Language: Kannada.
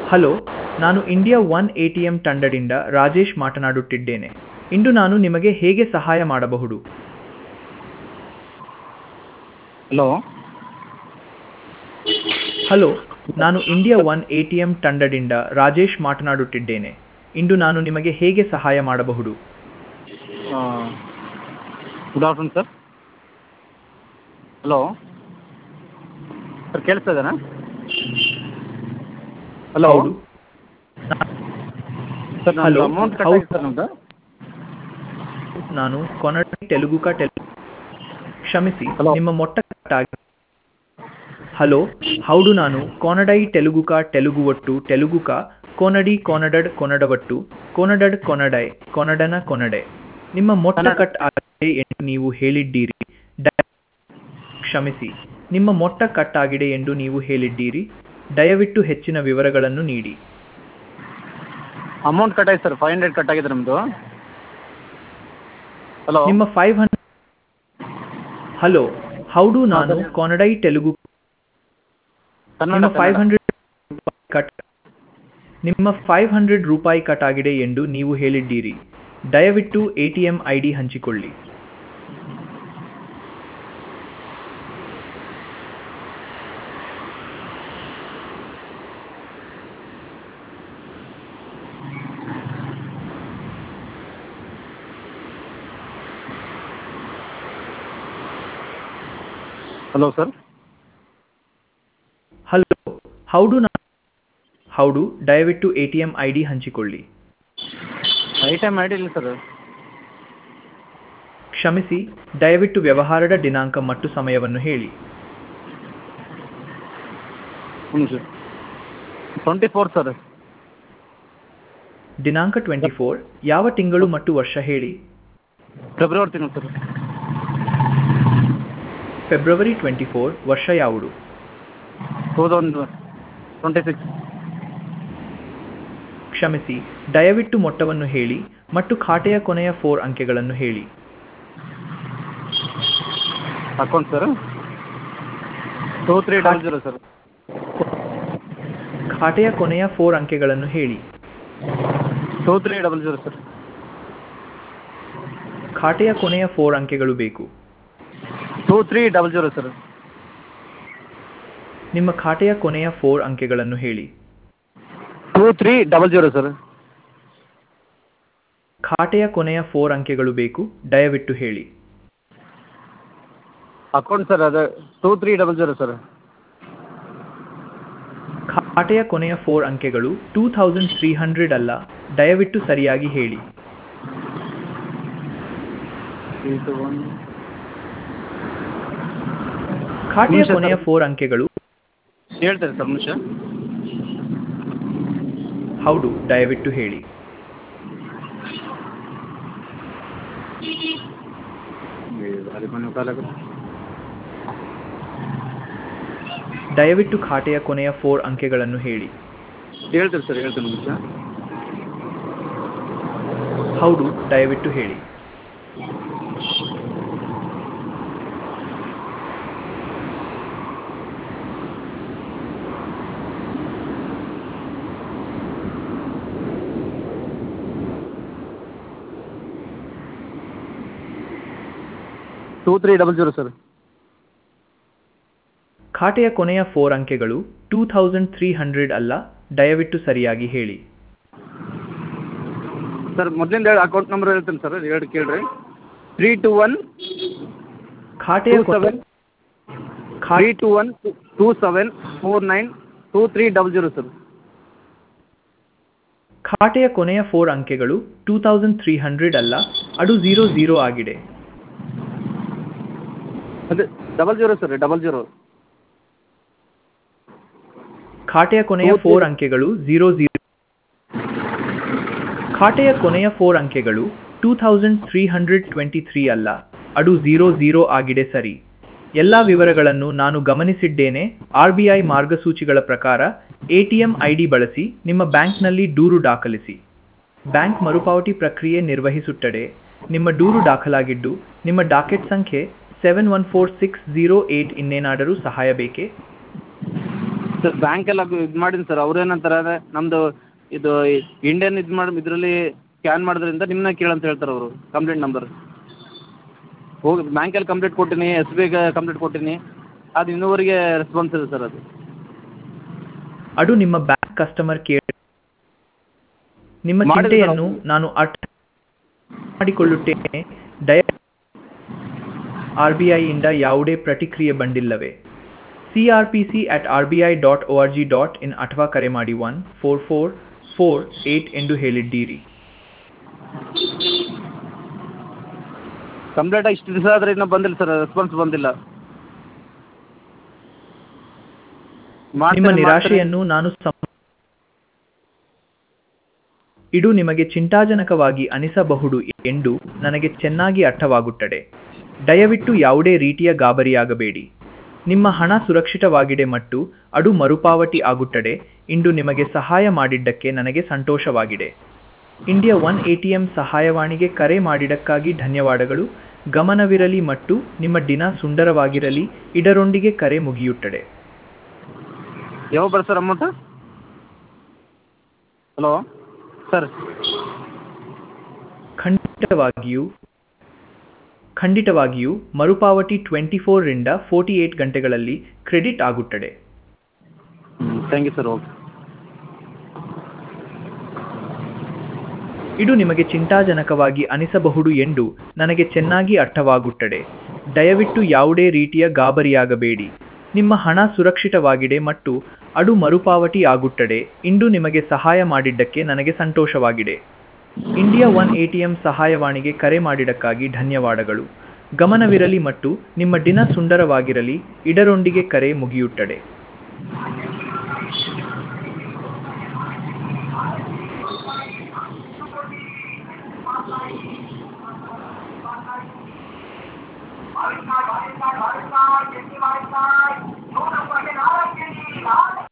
ಹಲೋ ನಾನು India one A T M ತಂಡದಿಂದ ರಾಜೇಶ್ ಮಾತನಾಡುತ್ತಿದ್ದೇನೆ ಇಂದು ನಾನು ನಿಮಗೆ ಹೇಗೆ ಸಹಾಯ ಮಾಡಬಹುದು ಹಲೋ ಹಲೋ ನಾನು India one A T M ತಂಡದಿಂದ ರಾಜೇಶ್ ಮಾತನಾಡುತ್ತಿದ್ದೇನೆ ಇಂದು ನಾನು ನಿಮಗೆ ಹೇಗೆ ಸಹಾಯ ಮಾಡಬಹುದು good afternoon sir hello sir ಕೇಳಿಸ್ತಾ ಇದೆನಾ ಹಲೋ ಹೌದು ಸರ್ Hello. ನಮ್ಮದು ಅಮೌಂಟ್ ಕಟ್ ಹೌದು. ಆಗಿದೆ ಸರ್ ನಮ್ಮದು ನಾನು ಕೊನಡ ತೆಲುಗುಕ ಟೆಲ್ ಕ್ಷಮಿಸಿ Hello. ನಿಮ್ಮ ಮೊಟ್ಟ ಕಟ್ಟಾಗಿ ಹಲೋ ಹೌದು ನಾನು ಕೊನಡೈ ತೆಲುಗುಕ ತೆಲುಗು ಒಟ್ಟು ತೆಲುಗುಕ ಕೊನಡಿ ಕೊನಡಡ್ ಕೊನಡವಟ್ಟು ಕೊನಡಡ್ ಕೊನಡೈ ಕೊನಡನ ಕೊನಡೆ ನಿಮ್ಮ ಮೊಟ್ಟ ಕನ್ನಡ. ಕಟ್ ಆಗಿದೆ ಎಂದು ನೀವು ಹೇಳಿದ್ದೀರಿ ದ- ಕ್ಷಮಿಸಿ ನಿಮ್ಮ ಮೊಟ್ಟ ಕಟ್ ಆಗಿದೆ ಎಂದು ನೀವು ಹೇಳಿದ್ದೀರಿ ದಯವಿಟ್ಟು ಹೆಚ್ಚಿನ ವಿವರಗಳನ್ನು ನೀಡಿ ಅಮೌಂಟ್ ಕಟ್ ಆಗಿದೆ ಸರ್ ಫೈವ್ ಹಂಡ್ರೆಡ್ ಕಟ್ ಆಗಿದೆ ನಮ್ಮದು ಹಲೋ ನಿಮ್ಮ ಫೈವ್ ಹಂಡ್ರೆಡ್ ಹಲೋ ಹೌದು ನಾನು ಸರ್. ಕೊನಡೈ ತೆಲುಗು ಕನ್ನಡ ನಿಮ್ಮ ಫೈವ್ ಕನ್ನಡ. ಹಂಡ್ರೆಡ್ ಕಟ್ ನಿಮ್ಮ ಫೈವ್ ಹಂಡ್ರೆಡ್ ರೂಪಾಯಿ ಕಟ್ ಆಗಿದೆ ಎಂದು ನೀವು ಹೇಳಿದ್ದೀರಿ ದಯವಿಟ್ಟು A T M I D ಹಂಚಿಕೊಳ್ಳಿ ಹಲೋ ಸರ್ ಹಲೋ ಹೌದು ನಾ ಹೌದು ದಯವಿಟ್ಟು A T M I D ಹಂಚಿಕೊಳ್ಳಿ ಐಟಮ್ ಐಡಿ ಇಲ್ಲ ಸರ್ ಕ್ಷಮಿಸಿ ದಯವಿಟ್ಟು ವ್ಯವಹಾರದ ದಿನಾಂಕ ಮತ್ತು ಸಮಯವನ್ನು ಹೇಳಿ ಹ್ಞೂ ಸರ್ ಟ್ವೆಂಟಿ ಫೋರ್ ಸರ್ ದಿನಾಂಕ ಟ್ವೆಂಟಿ ಫೋರ್ ಯಾವ ತಿಂಗಳು ಮತ್ತು ವರ್ಷ ಹೇಳಿ ಫೆಬ್ರವರಿ ತಿಂಗಳು ಸರ್ ಫೆಬ್ರವರಿ ಟ್ವೆಂಟಿ ಫೋರ್ ವರ್ಷ ಯಾವುದು ಟೂ ತೌಸಂಡ್ ಟ್ವೆಂಟಿ ಸಿಕ್ಸ್ ಕ್ಷಮಿಸಿ ದಯವಿಟ್ಟು ಮೊತ್ತವನ್ನು ಹೇಳಿ ಮತ್ತು ಖಾತೆಯ ಕೊನೆಯ ಫೋರ್ ಅಂಕೆಗಳನ್ನು ಹೇಳಿ account sir two three double zero sir ಖಾತೆಯ ಕೊನೆಯ ಫೋರ್ ಅಂಕೆಗಳನ್ನು ಹೇಳಿ two three double zero sir ಖಾತೆಯ ಕೊನೆಯ ಫೋರ್ ಅಂಕೆಗಳು ಬೇಕು two three double zero sir ನಿಮ್ಮ ಖಾತೆಯ ಕೊನೆಯ ಫೋರ್ ಅಂಕೆಗಳನ್ನು ಹೇಳಿ two three double zero sir ಖಾತೆಯ ಕೊನೆಯ ಫೋರ್ ಅಂಕೆಗಳು ಬೇಕು ದಯವಿಟ್ಟು ಹೇಳಿ ಅಕೌಂಟ್ ಸರ್ ಅದು two three double zero sir ಖಾತೆಯ ಕೊನೆಯ ಫೋರ್ ಅಂಕೆಗಳು ಟೂ ಥೌಸಂಡ್ ತ್ರೀ ಹಂಡ್ರೆಡ್ ಅಲ್ಲ ದಯವಿಟ್ಟು ಸರಿಯಾಗಿ ಹೇಳಿ ತ್ರೀ ಟು ಒನ್ ಖಾತೆಯ ನಿಮಿಷ ಕೊನೆಯ ಸರ್. ಫೋರ್ ಅಂಕೆಗಳು ಹೇಳ್ತಾರೆ ಸರ್ ನಿಮಿಷ ಹೌದು ದಯವಿಟ್ಟು ಹೇಳಿ ದಯವಿಟ್ಟು ಖಾತೆಯ ಕೊನೆಯ ಫೋರ್ ಅಂಕೆಗಳನ್ನು ಹೇಳಿ ಹೇಳ್ತಾರೆ ಸರ್ ಹೇಳ್ತಾರೆ ನಿಮಿಷ ಹೌದು ದಯವಿಟ್ಟು ಹೇಳಿ two three double zero sir ಖಾತೆಯ ಕೊನೆಯ ಫೋರ್ ಅಂಕೆಗಳು ಟೂ ಥೌಸಂಡ್ ತ್ರೀ ಹಂಡ್ರೆಡ್ ಅಲ್ಲ ದಯವಿಟ್ಟು ಸರಿಯಾಗಿ ಹೇಳಿ ಸರ್ ಮೊದಲಿಂದ ಹೇಳಿ ಅಕೌಂಟ್ ನಂಬರ್ ಹೇಳ್ತೇನೆ ಸರ್ ಎರಡು ಕೇಳ್ರಿ ತ್ರೀ ಟು ಒನ್ ಖಾತೆಯ ಟೂ ಕೊನೆ- ಸೆವೆನ್ ಖಾ- three two one two seven four nine two three double zero sir ಖಾತೆಯ ಕೊನೆಯ ಫೋರ್ ಅಂಕೆಗಳು ಟೂ ತೌಸಂಡ್ ತ್ರೀ ಹಂಡ್ರೆಡ್ ಅಲ್ಲ ಅದು ಝೀರೋ ಝೀರೋ ಆಗಿದೆ ಅದೇ double zero sir double zero ಖಾತೆಯ ಕೊನೆಯ Two, ಫೋರ್ three. ಅಂಕೆಗಳು ಝೀರೋ ಝೀರೋ ಖಾತೆಯ ಕೊನೆಯ ಫೋರ್ ಅಂಕೆಗಳು two thousand three hundred twenty three ಅಲ್ಲ ಅದು ಝೀರೋ ಝೀರೋ ಆಗಿದೆ ಸರಿ ಎಲ್ಲ ವಿವರಗಳನ್ನು ನಾನು ಗಮನಿಸಿದ್ದೇನೆ ಆರ್ ಬಿ ಐ ಮಾರ್ಗಸೂಚಿಗಳ ಪ್ರಕಾರ ಎಟಿಎಂ ಐ ಡಿ ಬಳಸಿ ನಿಮ್ಮ ಬ್ಯಾಂಕ್ನಲ್ಲಿ ದೂರು ದಾಖಲಿಸಿ ಬ್ಯಾಂಕ್ ಮರುಪಾವತಿ ಪ್ರಕ್ರಿಯೆ ನಿರ್ವಹಿಸುತ್ತದೆ ನಿಮ್ಮ ದೂರು ದಾಖಲಾಗಿದ್ದು ನಿಮ್ಮ ಡಾಕೆಟ್ ಸಂಖ್ಯೆ seven one four six zero eight ಇನ್ನೇನಾದರೂ ಸಹಾಯ ಬೇಕೇ ಸರ್ ಬ್ಯಾಂಕೆಲ್ಲ ಇದು ಮಾಡೀನಿ ಸರ್ ಅವ್ರು ಏನಂತಾರೆ ಅಂದರೆ ನಮ್ಮದು ಇದು ಇಂಡಿಯನ್ ಇದು ಮಾಡಿ ಇದರಲ್ಲಿ ಸ್ಕ್ಯಾನ್ ಮಾಡೋದ್ರಿಂದ ನಿಮ್ಮನ್ನ ಕೇಳಂತ ಹೇಳ್ತಾರೆ ಅವರು ಕಂಪ್ಲೇಂಟ್ ನಂಬರ್ ಹೋಗಿ ಬ್ಯಾಂಕಲ್ಲಿ ಕಂಪ್ಲೇಂಟ್ ಕೊಟ್ಟೀನಿ ಎಸ್ ಬಿ ಐಗೆ ಕಂಪ್ಲೇಂಟ್ ಕೊಟ್ಟೀನಿ ಅದು ಇನ್ನೂವರೆಗೆ ರೆಸ್ಪಾನ್ಸ್ ಇದೆ ಸರ್ ಅದು ಅದು ನಿಮ್ಮ ಬ್ಯಾಂಕ್ ಕಸ್ಟಮರ್ ಕೇರ್ ನಿಮ್ಮ ಮಾಡಿದ್ರು ಚಿಂತೆಯನ್ನು ನಾವು. ನಾನು ಅರ್ಥ ಮಾಡಿಕೊಳ್ಳುತ್ತೇನೆ ದಯ ಆರ್ ಬಿ ಐಯಿಂದ ಯಾವುದೇ ಪ್ರತಿಕ್ರಿಯೆ ಬಂದಿಲ್ಲವೇ C R P C at R B I dot O R G dot in ಅಥವಾ ಕರೆ ಮಾಡಿ one four four four eight ಎಂದು ಹೇಳಿದ್ದೀರಿ ಕಂಪ್ಲೇಂಟ್ ಇಷ್ಟು ದಿವಸ ಆದರೆ ಇನ್ನೂ ಬಂದಿಲ್ಲ ಸರ್ ರೆಸ್ಪಾನ್ಸ್ ಬಂದಿಲ್ಲ ನಿಮ್ಮ ಮಾಡ್ತೇನೆ, ಮಾಡ್ತೇನೆ. ನಿರಾಶೆಯನ್ನು ನಾನು ಸಮ ಇದು ನಿಮಗೆ ಚಿಂತಾಜನಕವಾಗಿ ಅನಿಸಬಹುದು ಎಂದು ನನಗೆ ಚೆನ್ನಾಗಿ ಅರ್ಥವಾಗುತ್ತದೆ ದಯವಿಟ್ಟು ಯಾವುದೇ ರೀತಿಯ ಗಾಬರಿಯಾಗಬೇಡಿ ನಿಮ್ಮ ಹಣ ಸುರಕ್ಷಿತವಾಗಿದೆ ಮತ್ತು ಅದು ಮರುಪಾವತಿ ಆಗುತ್ತದೆ ಇಂದು ನಿಮಗೆ ಸಹಾಯ ಮಾಡಿದ್ದಕ್ಕೆ ನನಗೆ ಸಂತೋಷವಾಗಿದೆ ಇಂಡಿಯಾ ಒನ್ ಎಟಿಎಂ ಸಹಾಯವಾಣಿಗೆ ಕರೆ ಮಾಡಿದ್ದಕ್ಕಾಗಿ ಧನ್ಯವಾದಗಳು ಗಮನವಿರಲಿ ಮತ್ತು ನಿಮ್ಮ ದಿನ ಸುಂದರವಾಗಿರಲಿ ಇದರೊಂದಿಗೆ ಕರೆ ಮುಗಿಯುತ್ತದೆ ಯಾವಾಗ ಬರುತ್ತೆ ಸರ್ ಅಮೌಂಟ್ ಹಲೋ ಸರ್ ಖಂಡಿತವಾಗಿಯೂ ಖಂಡಿತವಾಗಿಯೂ ಮರುಪಾವತಿ ಟ್ವೆಂಟಿ ಫೋರ್ರಿಂದ ಫೋರ್ಟಿ ಏಟ್ ಗಂಟೆಗಳಲ್ಲಿ ಕ್ರೆಡಿಟ್ ಆಗುತ್ತದೆ ಥ್ಯಾಂಕ್ ಯು ಸರ್ ಓಕೆ ಇದು ನಿಮಗೆ ಚಿಂತಾಜನಕವಾಗಿ ಅನಿಸಬಹುದು ಎಂದು ನನಗೆ ಚೆನ್ನಾಗಿ ಅರ್ಥವಾಗುತ್ತದೆ ದಯವಿಟ್ಟು ಯಾವುದೇ ರೀತಿಯ ಗಾಬರಿಯಾಗಬೇಡಿ ನಿಮ್ಮ ಹಣ ಸುರಕ್ಷಿತವಾಗಿದೆ ಮತ್ತು ಅದು ಮರುಪಾವತಿ ಆಗುತ್ತದೆ ಇಂದು ನಿಮಗೆ ಸಹಾಯ ಮಾಡಿದ್ದಕ್ಕೆ ನನಗೆ ಸಂತೋಷವಾಗಿದೆ ಇಂಡಿಯಾ ಒನ್ ಎಟಿಎಂ ಸಹಾಯವಾಣಿಗೆ ಕರೆ ಮಾಡಿದ್ದಕ್ಕಾಗಿ ಧನ್ಯವಾದಗಳು ಗಮನವಿರಲಿ ಮತ್ತು ನಿಮ್ಮ ದಿನ ಸುಂದರವಾಗಿರಲಿ ಇದರೊಂದಿಗೆ ಕರೆ ಮುಗಿಯುತ್ತದೆ Bye.